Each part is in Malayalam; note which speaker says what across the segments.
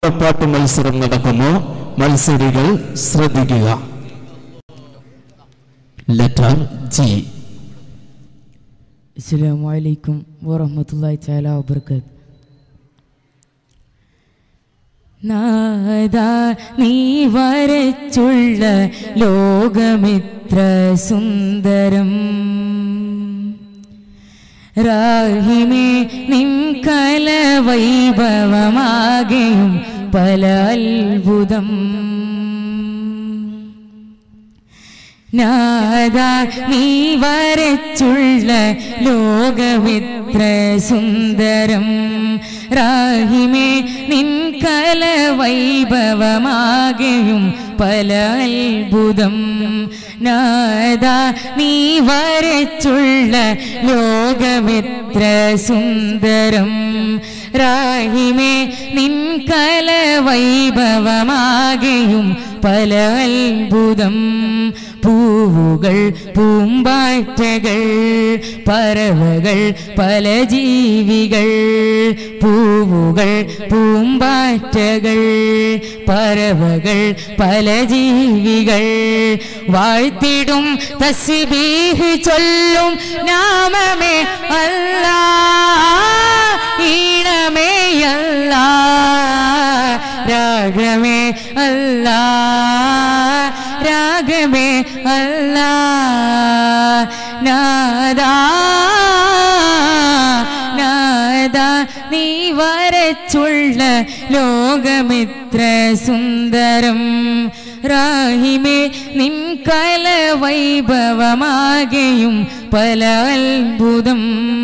Speaker 1: പാട്ട് മത്സരം നടക്കുന്നു മത്സരികൾ ശ്രദ്ധിക്കുക ലെറ്റർ ജി
Speaker 2: അസ്സലാമു അലൈക്കും വറഹ്മത്തുള്ളാഹി തആല വബറകാത്ത് നാദാ നീ വരച്ചുള്ള ലോകമിത്ര സുന്ദരം രാഹിമേ നിൻ കല വൈഭവമാകെയും പല അത്ഭുതം നാദ നീ വരച്ചുള്ള ലോകമിത്ര സുന്ദരം രാഹിമേ നിൻ കല വൈഭവമാകെയും പല അത്ഭുതം നാദ നീ വരച്ചുള്ള ലോകമിത്ര സുന്ദരം രാഹിമേ നിൻ കല വൈഭവമാകെയും പല അത്ഭുതം പൂവുകൾ പൂമ്പാറ്റകൾ പറവകൾ പല ജീവികൾ പൂവുകൾ പൂമ്പാറ്റകൾ പറവകൾ പല ജീവികൾ വാഴ്ത്തിടും തസ്ബീഹ് ചൊല്ലും നാമമേ അല്ലാ ഈണമേ അല്ലാ രാഗമേ അല്ലാ രാഗമേ അല്ലാ നാദാ നാദാ നീ വരച്ചുള്ള ലോകമിത്ര സുന്ദരം രാഹിമേ നിൻ കല വൈഭവമാകെയും പല അത്ഭുതം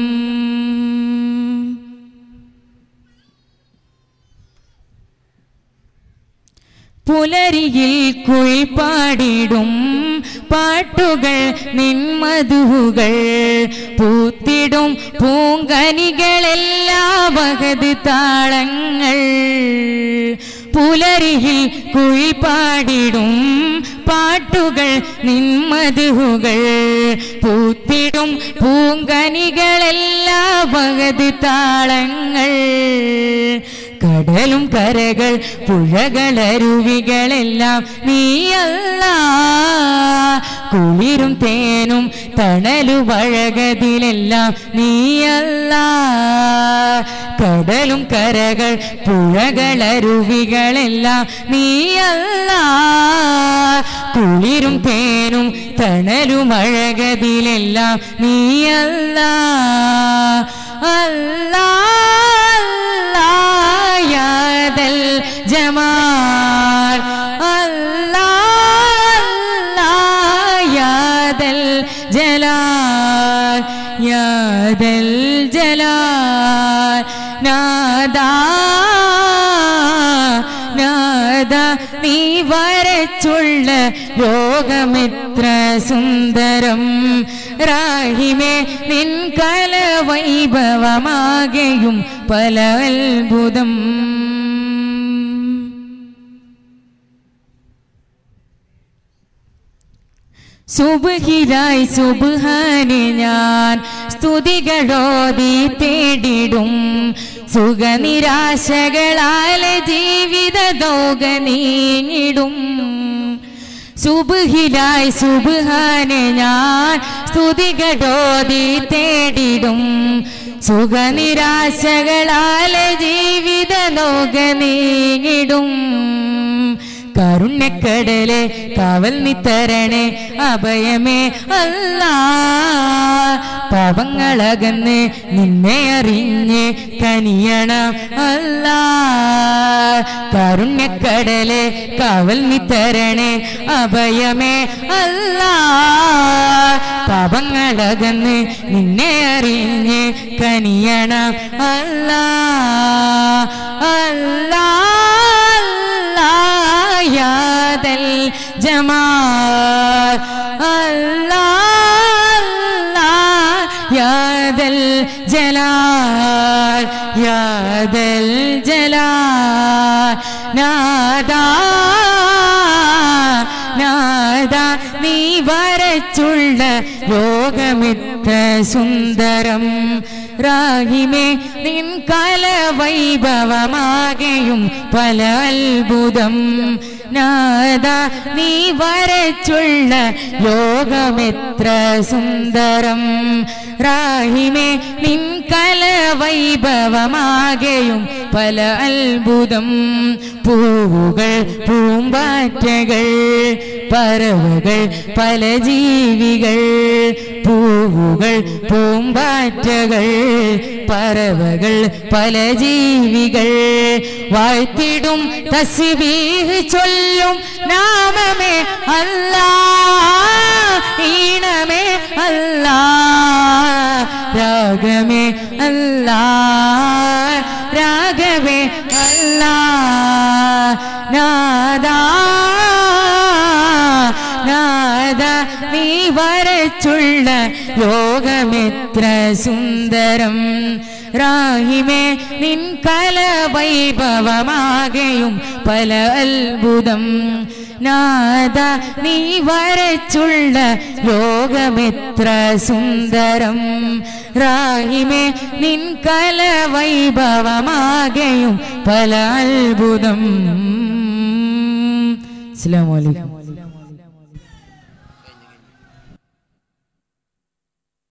Speaker 2: പുലരിയിൽ കുഴിപ്പാടിടും പാട്ടുകൾ നിന്മധുകൾ പൂത്തിടും പൂങ്കനികളെല്ലാ വകത് താളങ്ങൾ പുലരിയിൽ കുഴിപ്പാടിടും പാട്ടുകൾ നിന്മധുകൾ പൂത്തിടും പൂങ്കനികളെല്ലാ വകത് താളങ്ങൾ കടലും കരകൾ പുഴകൾ അരുവികളെല്ലാം നീയല്ല കുളിരും തേനും തണലും അഴകതിലെല്ലാം നീയല്ല കടലും കരകൾ പുഴകൾ അരുവികളെല്ലാം നീയല്ല കുളിരും തേനും തണലും അഴകതിലെല്ലാം നീയല്ല അല്ലാ യാദൽ ജമാൽ അല്ലാ യാദൽ ജലാൽ യാദൽ ജലാൽ നാദാ നാദ നീ വരച്ചുള്ള ലോകമിത്ര സുന്ദരം രാഹിമേ നിൻ കല വൈഭവമാകെയും പല അത്ഭുതം സുബഹിലായി സുബാനെ ഞാൻ സ്തുതികളോതി തേടിടും സുഖനിരാശകളാലെ ജീവിത ദോഗ നീങ്ങിടും സുബഹിലായി സുബാനെ ഞാൻ സ്തുതികളോതി തേടിടും സുഖനിരാശകളാലെ ജീവിത ലോക നീങ്ങിടും കരുണ്യക്കടലെ കാവൽ നിത്തരണേ അഭയമേ അല്ല പാപങ്ങളകന്ന് നിന്നെ അറിഞ്ഞ് കനിയണം അല്ല കരുണ്യക്കടലെ കാവൽ നിത്തരണേ അഭയമേ അല്ല പാപങ്ങളകന്ന് നിന്നെ അറിഞ്ഞ് കനിയണം അല്ല അല്ലാ യാദൽ ജമാൽ അല്ലാ യാദൽ ജലാൽ യാദൽ ജലാൽ നാദാ നാദാ നീ വരച്ചുള്ള ലോകമിത്ര സുന്ദരം റാഹിമേ നിൻ കല വൈഭവമാകെയും പല അത്ഭുതം നാദ നീ വരച്ചുള്ള ലോകമെത്ര സുന്ദരം റാഹിമേ നിൻ കല വൈഭവമാകെയും പല അത്ഭുതം പൂവുകൾ പൂമ്പാറ്റകൾ പറവകൾ പല ജീവികൾ പൂവുകൾ പൂമ്പാറ്റകൾ പറവകൾ പല ജീവികൾ വാഴ്ത്തിടും തസ്ബീഹ് ചൊല്ലും നാമമേ അല്ലാ ഈണമേ അല്ലാ രാഗമേ അല്ലാ രാഗമേ അല്ലാ നാദാ നാദ നീ വരച്ചുള്ള ലോകമെത്ര സുന്ദരം റാഹിമേ നിൻ കല വൈഭവമാകെയും പല അത്ഭുതം നാദ നീ വരച്ചുള്ള ലോകമെത്ര സുന്ദരം റാഹിമേ നിൻ കല വൈഭവമാകെയും പല അത്ഭുതം അസ്സലാമു അലൈക്കും